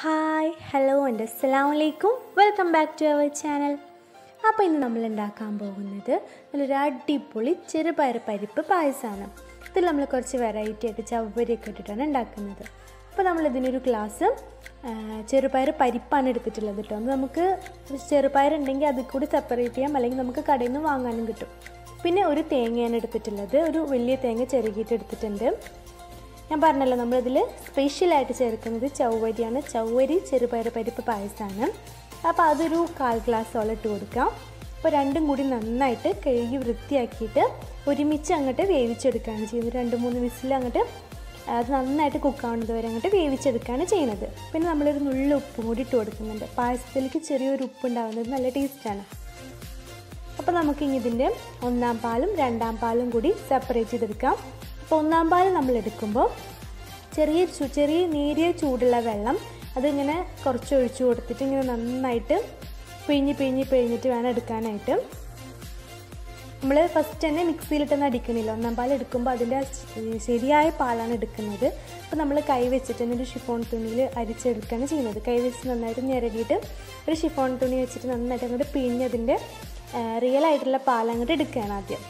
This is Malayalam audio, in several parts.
ഹായ് ഹലോ ആൻഡ് അസ്സലാം വലൈക്കും welcome back to our channel അപ്പോൾ ഇന്ന് നമ്മൾ ഉണ്ടാക്കാൻ പോകുന്നത് നല്ലൊരു അടിപൊളി ചെറുപയർ പരിപ്പ് പായസമാണ് ഇതിൽ നമ്മൾ കുറച്ച് വെറൈറ്റി ആയിട്ട് ചവ്വരിയൊക്കെ ഇട്ടിട്ടാണ് ഉണ്ടാക്കുന്നത് അപ്പോൾ നമ്മൾ ഇതിനൊരു ഗ്ലാസ് ചെറുപയർ പരിപ്പാണ് എടുത്തിട്ടുള്ളത് കേട്ടോ അത് നമുക്ക് ചെറുപയർ ഉണ്ടെങ്കിൽ അതിൽ കൂടി സെപ്പറേറ്റ് ചെയ്യാം അല്ലെങ്കിൽ നമുക്ക് കടയിൽ നിന്ന് വാങ്ങാനും കിട്ടും പിന്നെ ഒരു തേങ്ങയാണ് എടുത്തിട്ടുള്ളത് ഒരു വലിയ തേങ്ങ ചെറുകിയിട്ട് എടുത്തിട്ടുണ്ട് ഞാൻ പറഞ്ഞല്ലോ നമ്മളിതിൽ സ്പെഷ്യലായിട്ട് ചേർക്കുന്നത് ചൗവരിയാണ് ചൗവരി ചെറുപയർ പരിപ്പ് പായസമാണ് അപ്പോൾ അതൊരു കാൽ ഗ്ലാസ്സോളം ഇട്ട് കൊടുക്കാം അപ്പോൾ രണ്ടും കൂടി നന്നായിട്ട് കഴുകി വൃത്തിയാക്കിയിട്ട് ഒരുമിച്ച് അങ്ങോട്ട് വേവിച്ചെടുക്കുകയാണ് ചെയ്യുന്നത് രണ്ട് മൂന്ന് വിസിൽ അങ്ങോട്ട് അത് നന്നായിട്ട് കുക്കാവുന്നത് വരെ അങ്ങോട്ട് വേവിച്ചെടുക്കുകയാണ് ചെയ്യുന്നത് പിന്നെ നമ്മളൊരു നുള്ള ഉപ്പും കൂടി ഇട്ട് കൊടുക്കുന്നുണ്ട് പായസത്തിലേക്ക് ചെറിയൊരു ഉപ്പ് ഉണ്ടാകുന്നത് നല്ല ടേസ്റ്റാണ് അപ്പോൾ നമുക്ക് ഇനി ഇതിൻ്റെ ഒന്നാം പാലും രണ്ടാം പാലും കൂടി സെപ്പറേറ്റ് ചെയ്തെടുക്കാം അപ്പോൾ ഒന്നാം പാൽ നമ്മൾ എടുക്കുമ്പോൾ ചെറിയ ചു ചെറിയ നേരിയ ചൂടുള്ള വെള്ളം അതിങ്ങനെ കുറച്ച് ഒഴിച്ചു കൊടുത്തിട്ട് ഇങ്ങനെ നന്നായിട്ട് പിഴിഞ്ഞ് പിഴിഞ്ഞ് പിഴിഞ്ഞിട്ട് വേണം എടുക്കാനായിട്ട് നമ്മൾ ഫസ്റ്റ് തന്നെ മിക്സിയിലിട്ടൊന്നും അടിക്കണില്ല ഒന്നാം പാൽ എടുക്കുമ്പോൾ അതിൻ്റെ ശരിയായ പാലാണ് എടുക്കുന്നത് അപ്പോൾ നമ്മൾ കൈ വെച്ചിട്ട് തന്നെ ഒരു ഷിഫോൺ തുണിയിൽ അരിച്ചെടുക്കുകയാണ് ചെയ്യുന്നത് കൈ വെച്ച് നന്നായിട്ട് ഞെരടിയിട്ട് ഒരു ഷിഫോൺ തുണി വെച്ചിട്ട് നന്നായിട്ട് അങ്ങോട്ട് പിഴിഞ്ഞതിൻ്റെ റിയൽ ആയിട്ടുള്ള പാൽ അങ്ങോട്ട് എടുക്കുകയാണ് ആദ്യം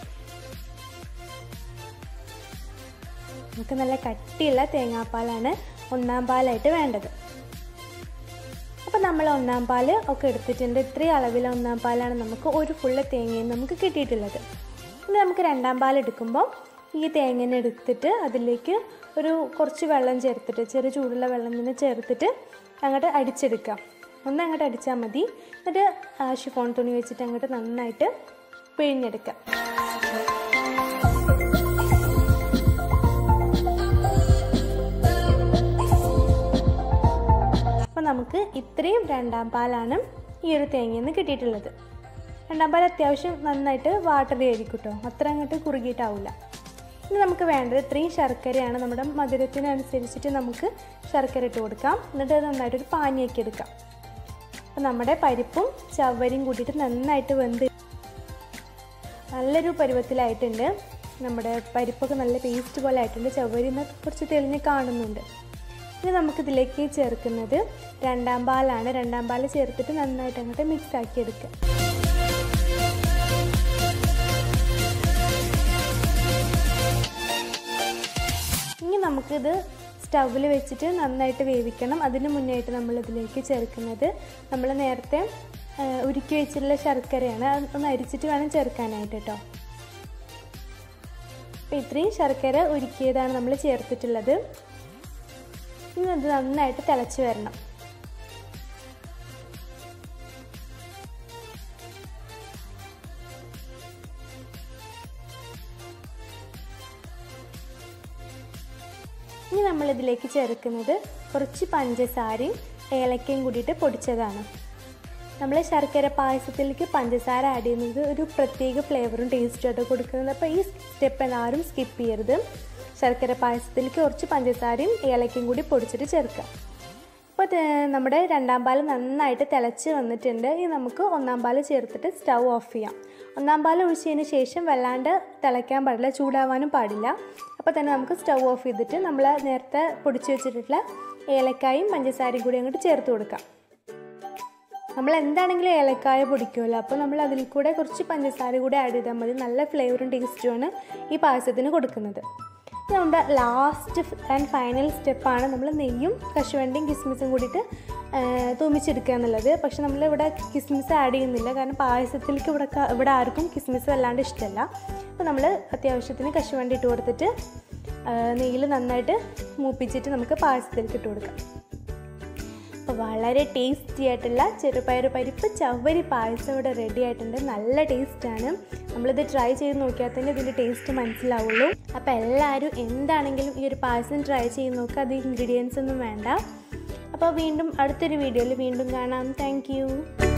നമുക്ക് നല്ല കട്ടിയുള്ള തേങ്ങാപ്പാലാണ് ഒന്നാം പാലായിട്ട് വേണ്ടത് അപ്പോൾ നമ്മൾ ഒന്നാം പാൽ ഒക്കെ എടുത്തിട്ടുണ്ട് ഇത്രയും അളവിൽ ഒന്നാം പാലാണ് നമുക്ക് ഒരു ഫുള്ള് തേങ്ങയും നമുക്ക് കിട്ടിയിട്ടുള്ളത് ഇനി നമുക്ക് രണ്ടാം പാൽ എടുക്കുമ്പോൾ ഈ തേങ്ങനെ എടുത്തിട്ട് അതിലേക്ക് ഒരു കുറച്ച് വെള്ളം ചേർത്തിട്ട് ചെറിയ ചൂടുള്ള വെള്ളം തന്നെ ചേർത്തിട്ട് അങ്ങോട്ട് അടിച്ചെടുക്കാം ഒന്ന് അങ്ങോട്ട് അടിച്ചാൽ മതി എന്നിട്ട് ഷിഫോൺ തുണി വെച്ചിട്ട് അങ്ങോട്ട് നന്നായിട്ട് പിഴിഞ്ഞെടുക്കാം അപ്പോൾ നമുക്ക് ഇത്രയും രണ്ടാം പാലാണ് ഈ ഒരു തേങ്ങയിൽ നിന്ന് കിട്ടിയിട്ടുള്ളത് രണ്ടാം പാൽ അത്യാവശ്യം നന്നായിട്ട് വാട്ടറി ആയിരിക്കും കേട്ടോ അത്ര അങ്ങോട്ട് കുറുകിയിട്ടാവില്ല ഇനി നമുക്ക് വേണ്ടത് ഇത്രയും ശർക്കരയാണ് നമ്മുടെ മധുരത്തിനനുസരിച്ചിട്ട് നമുക്ക് ശർക്കര ഇട്ട് കൊടുക്കാം എന്നിട്ട് അത് നന്നായിട്ടൊരു പാനിയാക്കി എടുക്കാം അപ്പോൾ നമ്മുടെ പരിപ്പും ചവ്വരിയും കൂട്ടിയിട്ട് നന്നായിട്ട് വെന്ത് നല്ലൊരു പരുവത്തിലായിട്ടുണ്ട് നമ്മുടെ പരിപ്പൊക്കെ നല്ല പേസ്റ്റ് പോലെ ആയിട്ടുണ്ട് ചവ്വരി കുറച്ച് തെളിഞ്ഞ് കാണുന്നുണ്ട് ഇനി നമുക്കിതിലേക്ക് ചേർക്കുന്നത് രണ്ടാം പാലാണ് രണ്ടാം പാൽ ചേർത്തിട്ട് നന്നായിട്ട് അങ്ങോട്ട് മിക്സ് ആക്കി എടുക്കുക ഇനി നമുക്കിത് സ്റ്റൗവിൽ വെച്ചിട്ട് നന്നായിട്ട് വേവിക്കണം അതിന് മുന്നായിട്ട് നമ്മൾ ഇതിലേക്ക് ചേർക്കുന്നത് നമ്മൾ നേരത്തെ ഉരുക്കി വെച്ചിട്ടുള്ള ശർക്കരയാണ് ഒന്ന് അരിച്ചിട്ട് വേണം ചേർക്കാനായിട്ട് കേട്ടോ അപ്പോൾ ഇത്രയും ശർക്കര ഉരുക്കിയതാണ് നമ്മൾ ചേർത്തിട്ടുള്ളത് ഇനി അത് നന്നായിട്ട് തിളച്ച് വരണം ഇനി നമ്മളിതിലേക്ക് ചേർക്കുന്നത് കുറച്ച് പഞ്ചസാരയും ഏലക്കയും കൂടിയിട്ട് പൊടിച്ചതാണ് നമ്മൾ ശർക്കര പായസത്തിലേക്ക് പഞ്ചസാര ആഡ് ചെയ്യുന്നത് ഒരു പ്രത്യേക ഫ്ലേവറും ടേസ്റ്റും ആയിട്ട് കൊടുക്കുന്നത് അപ്പോൾ ഈ സ്റ്റെപ്പ് ആരും സ്കിപ്പ് ചെയ്യരുത് ശർക്കര പായസത്തിലേക്ക് കുറച്ച് പഞ്ചസാരയും ഏലക്കയും കൂടി പൊടിച്ചിട്ട് ചേർക്കുക അപ്പോൾ നമ്മുടെ രണ്ടാം പാൽ നന്നായിട്ട് തിളച്ച് വന്നിട്ടുണ്ട് ഇനി നമുക്ക് ഒന്നാം പാൽ ചേർത്തിട്ട് സ്റ്റൗ ഓഫ് ചെയ്യാം ഒന്നാം പാൽ ഒഴിച്ചതിന് ശേഷം വല്ലാണ്ട് തിളയ്ക്കാൻ പാടില്ല ചൂടാവാനും പാടില്ല അപ്പോൾ തന്നെ നമുക്ക് സ്റ്റൗ ഓഫ് ചെയ്തിട്ട് നമ്മൾ നേരത്തെ പൊടിച്ച് വെച്ചിട്ടുള്ള ഏലക്കായും പഞ്ചസാരയും കൂടി അങ്ങോട്ട് ചേർത്ത് കൊടുക്കാം നമ്മൾ എന്താണെങ്കിലും ഏലക്കായ പൊടിക്കുമല്ലോ അപ്പോൾ നമ്മൾ അതിൽ കൂടെ കുറച്ച് പഞ്ചസാര കൂടെ ആഡ് ചെയ്താൽ മതി നല്ല ഫ്ലേവറും ടേസ്റ്റുമാണ് ഈ പായസത്തിന് കൊടുക്കുന്നത് നമ്മുടെ ലാസ്റ്റ് ആൻഡ് ഫൈനൽ സ്റ്റെപ്പാണ് നമ്മൾ നെയ്യും കശുവണ്ടിയും കിസ്മിസും കൂടിയിട്ട് തൂമിച്ചെടുക്കുക എന്നുള്ളത് പക്ഷെ നമ്മളിവിടെ കിസ്മിസ് ആഡ് ചെയ്യുന്നില്ല കാരണം പായസത്തിലേക്ക് ഇവിടെ ഇവിടെ ആർക്കും കിസ്മിസ് വല്ലാണ്ട് ഇഷ്ടമല്ല അപ്പോൾ നമ്മൾ അത്യാവശ്യത്തിന് കശുവണ്ടി ഇട്ട് കൊടുത്തിട്ട് നെയ്യിൽ നന്നായിട്ട് മൂപ്പിച്ചിട്ട് നമുക്ക് പായസത്തിലേക്ക് ഇട്ട് കൊടുക്കാം അപ്പോൾ വളരെ ടേസ്റ്റി ആയിട്ടുള്ള ചെറുപയർ പരിപ്പ് ചവ്വരി പായസം ഇവിടെ റെഡി ആയിട്ടുണ്ട് നല്ല ടേസ്റ്റാണ് നമ്മളിത് ട്രൈ ചെയ്ത് നോക്കിയാൽ തന്നെ ഇതിൻ്റെ ടേസ്റ്റ് മനസ്സിലാവുള്ളൂ അപ്പോൾ എല്ലാവരും എന്താണെങ്കിലും ഈ ഒരു പായസം ട്രൈ ചെയ്ത് നോക്കുക അത് ഇൻഗ്രീഡിയൻസ് ഒന്നും വേണ്ട അപ്പോൾ വീണ്ടും അടുത്തൊരു വീഡിയോയിൽ വീണ്ടും കാണാം താങ്ക്